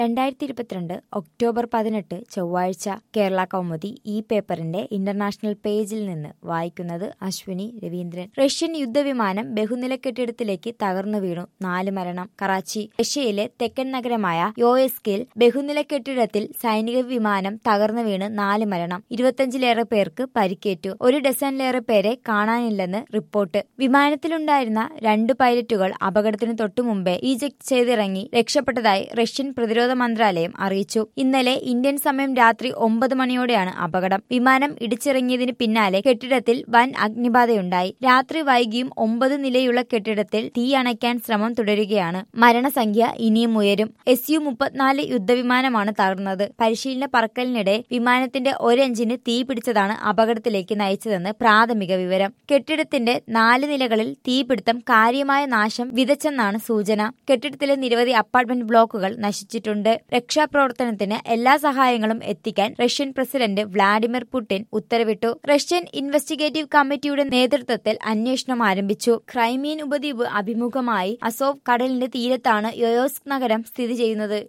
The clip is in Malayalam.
രണ്ടായിരത്തി ഇരുപത്തിരണ്ട് ഒക്ടോബർ പതിനെട്ട് ചൊവ്വാഴ്ച കേരള കൗമുദി ഈ പേപ്പറിന്റെ ഇന്റർനാഷണൽ പേജിൽ നിന്ന് വായിക്കുന്നത് അശ്വിനി രവീന്ദ്രൻ റഷ്യൻ യുദ്ധവിമാനം ബഹുനില കെട്ടിടത്തിലേക്ക് തകർന്നു വീണു നാല് മരണം കറാച്ചി റഷ്യയിലെ തെക്കൻ നഗരമായ യോഎസ്കിൽ ബഹുനില കെട്ടിടത്തിൽ സൈനിക വിമാനം തകർന്നു വീണ് നാല് മരണം ഇരുപത്തിയഞ്ചിലേറെ പേർക്ക് പരിക്കേറ്റു ഒരു ഡസനിലേറെ പേരെ കാണാനില്ലെന്ന് റിപ്പോർട്ട് വിമാനത്തിലുണ്ടായിരുന്ന രണ്ട് പൈലറ്റുകൾ അപകടത്തിന് തൊട്ടുമുമ്പേ ഈജക്ട് ചെയ്തിറങ്ങി രക്ഷപ്പെട്ടതായി റഷ്യൻ പ്രതിരോധ മന്ത്രാലയം അറിയിച്ചു ഇന്നലെ ഇന്ത്യൻ സമയം രാത്രി ഒമ്പത് മണിയോടെയാണ് അപകടം വിമാനം ഇടിച്ചിറങ്ങിയതിന് പിന്നാലെ കെട്ടിടത്തിൽ വൻ അഗ്നിബാധയുണ്ടായി രാത്രി വൈകിയും ഒമ്പത് നിലയുള്ള കെട്ടിടത്തിൽ തീ അണയ്ക്കാൻ ശ്രമം തുടരുകയാണ് മരണസംഖ്യ ഇനിയും ഉയരും എസ് യു മുപ്പത്തിനാല് യുദ്ധവിമാനമാണ് തകർന്നത് പരിശീലന പറക്കലിനിടെ വിമാനത്തിന്റെ ഒരു എഞ്ചിന് തീ പിടിച്ചതാണ് അപകടത്തിലേക്ക് നയിച്ചതെന്ന് പ്രാഥമിക വിവരം കെട്ടിടത്തിന്റെ നാല് നിലകളിൽ തീപിടുത്തം കാര്യമായ നാശം വിതച്ചെന്നാണ് സൂചന കെട്ടിടത്തിലെ നിരവധി അപ്പാർട്ട്മെന്റ് ബ്ലോക്കുകൾ നശിച്ചിട്ടുണ്ട് രക്ഷാപ്രവർത്തനത്തിന് എല്ലാ സഹായങ്ങളും എത്തിക്കാൻ റഷ്യൻ പ്രസിഡന്റ് വ്ളാഡിമിർ പുടിൻ ഉത്തരവിട്ടു റഷ്യൻ ഇൻവെസ്റ്റിഗേറ്റീവ് കമ്മിറ്റിയുടെ നേതൃത്വത്തിൽ അന്വേഷണം ആരംഭിച്ചു ക്രൈമീൻ ഉപദ്വീപ് അഭിമുഖമായി അസോവ് കടലിന്റെ തീരത്താണ് യൊയോസ്ക് നഗരം സ്ഥിതി ചെയ്യുന്നത്